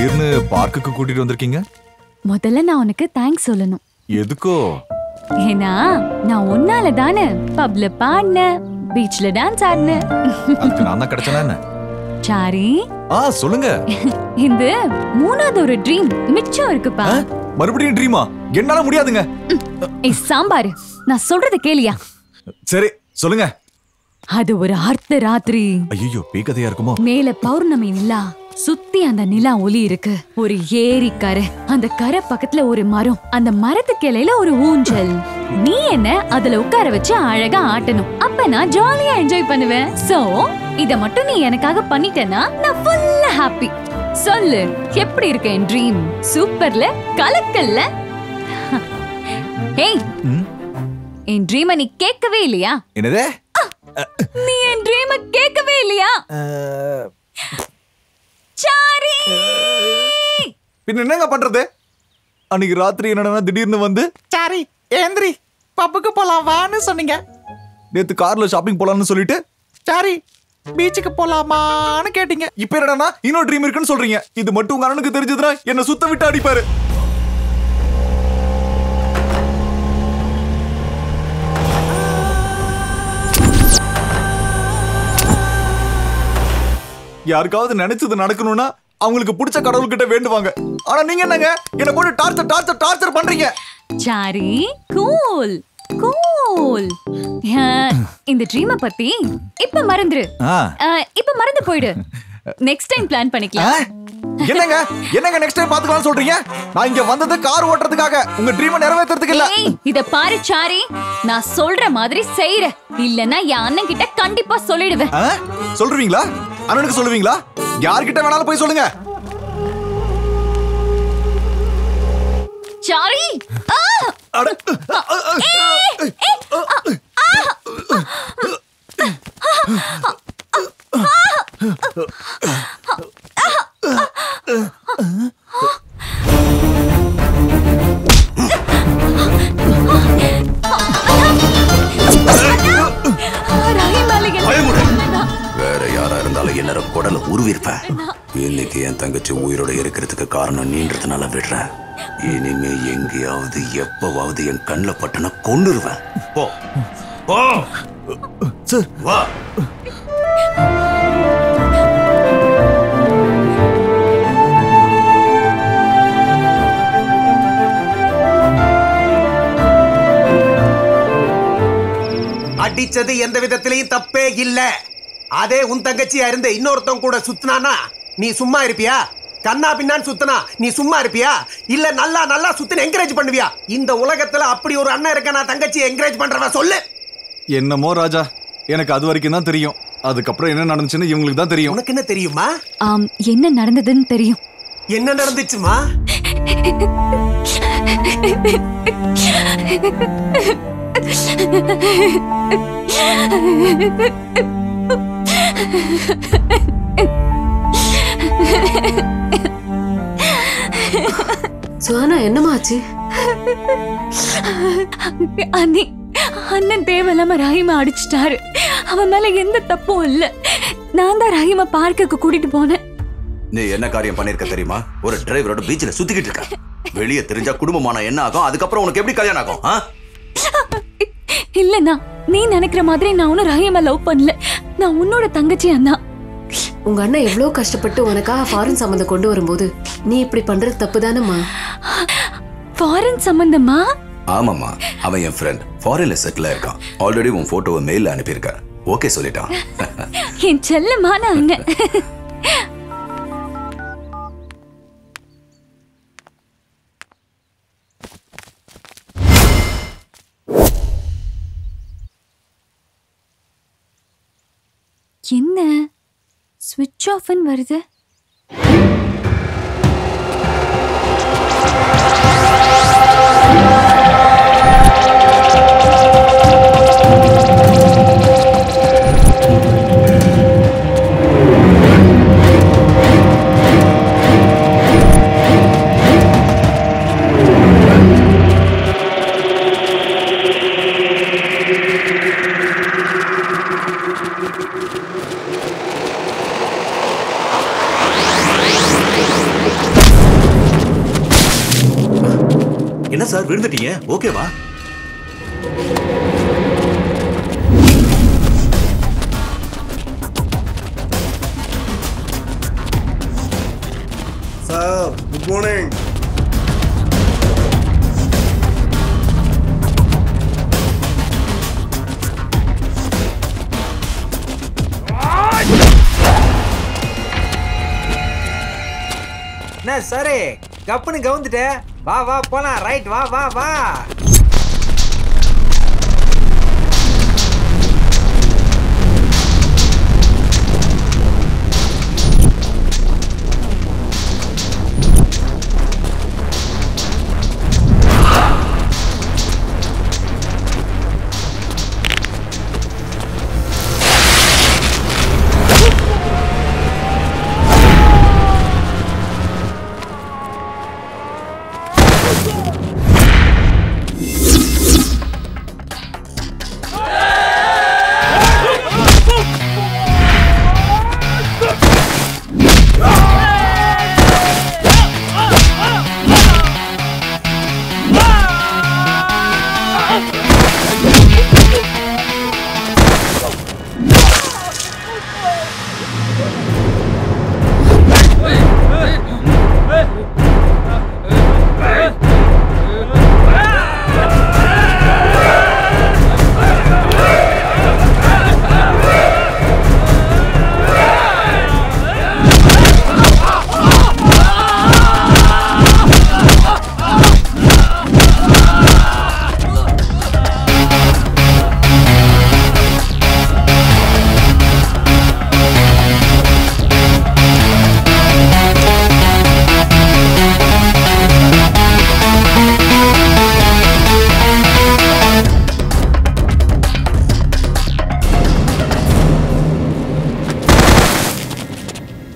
திடீர்னு பார்க்குக்கு கூட்டிட்டு வந்திருக்கீங்க முதல்ல நான் உனக்கு தேங்க்ஸ் சொல்லணும் எதுக்கோ ஏன்னா நான் உன்னால தானே பப்ல பாடினேன் பீச்ல டான்ஸ் ஆடினேன் அதுக்கு நான் தான் கிடைச்சனா என்ன சாரி ஆ சொல்லுங்க இந்த மூணாவது ஒரு ட்ரீம் மிச்சம் இருக்குப்பா ஆ, மறுபடியும் ட்ரீமா என்னால முடியாதுங்க ஏய் சாம்பார் நான் சொல்றத கேளியா சரி சொல்லுங்க அது ஒரு அர்த்த ராத்திரி ஐயோ பேய் இருக்குமோ மேல பௌர்ணமி நிலா சுத்தி அந்த நிலா ஒளி இருக்கு ஒரு ஏரி கரை அந்த கரை பக்கத்துல ஒரு மரம் அந்த மரத்து கிளையில ஒரு ஊஞ்சல் நீ என்ன அதுல உட்கார வச்சு அழகா ஆட்டணும் அப்ப நான் ஜாலியா என்ஜாய் பண்ணுவேன் சோ இத மட்டும் நீ எனக்காக பண்ணிட்டேன்னா நான் ஃபுல்லா ஹாப்பி சொல்லு எப்படி இருக்கு என் ட்ரீம் சூப்பர்ல கலக்கல்ல ஏய் ம், என் ட்ரீம நீ கேட்கவே இல்லையா என்னதே நீ என் ட்ரீம கேட்கவே இல்லையா அஹ், சாரி பின்ன என்னங்க பண்றது அன்னைக்கு ராத்திரி என்னடா திடீர்னு வந்து சாரி ஏந்திரி பப்புக்கு போலாம் வான்னு சொன்னீங்க நேத்து கார்ல ஷாப்பிங் போலாம்னு சொல்லிட்டு சாரி பீச்சுக்கு போலாமான்னு கேட்டீங்க இப்ப என்னடா இன்னொரு ட்ரீம் இருக்குன்னு சொல்றீங்க இது மட்டும் உங்க அண்ணனுக்கு தெரிஞ்சதுன்னா என்ன சுத்த விட்டு அடிப்பாரு யாருக்காவது நினைச்சது நடக்கணும்னா அவங்களுக்கு பிடிச்ச கடவுள்கிட்ட வேண்டுவாங்க ஆனா நீங்க என்னங்க என்ன போட்டு டார்ச்சர் டார்ச்சர் டார்ச்சர் பண்றீங்க சாரி கூல் கூல் இந்த ட்ரீம பத்தி இப்ப மறந்துரு ஆ. அஹ், இப்ப மறந்து போயிடு நெக்ஸ்ட் டைம் பிளான் ஆ? பண்ணிக்கலாம் என்னங்க என்னங்க நெக்ஸ்ட் டைம் பாத்துக்கலாம்னு சொல்றீங்க நான் இங்க வந்தது கார் ஓட்டுறதுக்காக உங்க ட்ரீமை நிறைவேத்துறதுக்கு இல்ல ஏய் இத பாரு சாரி நான் சொல்ற மாதிரி செய்யற இல்லனா என் அண்ணன் கிட்ட கண்டிப்பா சொல்லிடுவேன் ஆ? சொல்றீங்களா அண்ணனுக்கு சொல்லுவீங்களா யார்கிட்ட வேணாலும் போய் சொல்லுங்க சாரி ஆ! அட, ரஹீம் அலிகன். வேற யாரா இருந்தாலும் என்னோட குடல உருவிருப்பேன் இன்னைக்கு என் தங்கச்சி உயிரோட இருக்கிறதுக்கு காரணம் நீன்றதுனால விடுறேன் இனிமே எங்கேயாவது எப்பவாவது என் கண்ணில் பட்டன கொண்டுருவேன் போ போ சார் வா அடிச்சது எந்த விதத்திலையும் தப்பே இல்ல அதே உன் தங்கச்சியா இருந்த இன்னொருத்தன் கூட சுத்தினானா நீ சும்மா இருப்பியா கண்ணா பின்னான்னு சுத்தினா நீ சும்மா இருப்பியா இல்ல நல்லா நல்லா சுத்தின என்கரேஜ் பண்ணுவியா இந்த உலகத்துல அப்படி ஒரு அண்ணன் இருக்க நான் தங்கச்சியை என்கரேஜ் பண்றவன் சொல்லு என்னமோ ராஜா எனக்கு அது வரைக்கும் தான் தெரியும் அதுக்கப்புறம் என்ன நடந்துச்சுன்னு இவங்களுக்கு தான் தெரியும் உனக்கு என்ன தெரியுமா ஆம் என்ன நடந்ததுன்னு தெரியும் என்ன நடந்துச்சுமா சுஹானா என்னம்மா ஆச்சு அண்ணி அண்ணன் தேவையில்லாம ரஹீம அடிச்சிட்டாரு அவன் மேல எந்த தப்பும் இல்ல நான் தான் ரஹீம பார்க்குக்கு கூட்டிட்டு போனேன் நீ என்ன காரியம் பண்ணிருக்க தெரியுமா ஒரு டிரைவரோட பீச்சில் சுத்திக்கிட்டு இருக்க வெளியே தெரிஞ்சா குடும்பமான என்ன ஆகும் அதுக்கப்புறம் உனக்கு எப்படி கல்யாணம் ஆகும் ஆ? இல்லண்ணா நீ நினைக்கிற மாதிரி நான் ஒன்னும் ரஹீம லவ் பண்ணல நான் உன்னோட தங்கச்சி அண்ணா உங்க அண்ணன் எவ்வளவு கஷ்டப்பட்டு உனக்காக ஃபாரின் சம்மந்தம் கொண்டு வரும்போது நீ இப்படி பண்றது தப்பு தானம்மா ஃபாரின் சம்பந்தமா ஆமாம்மா அவன் என் ஃப்ரெண்ட் ஃபாரின்ல செட்டில் இருக்கான் ஆல்ரெடி உன் போட்டோவை மெயில அனுப்பியிருக்கேன் ஓகே சொல்லிட்டான் என் செல்லமான அண்ணன் என்ன ஸ்விட்ச் ஆஃப்னு வருது என்ன சார் விழுந்துட்டீங்க ஓகேவா சார் குட் மார்னிங் என்ன சரி கப்புன்னு கவுந்துட்ட வா வா போலாம் ரைட் வா வா வா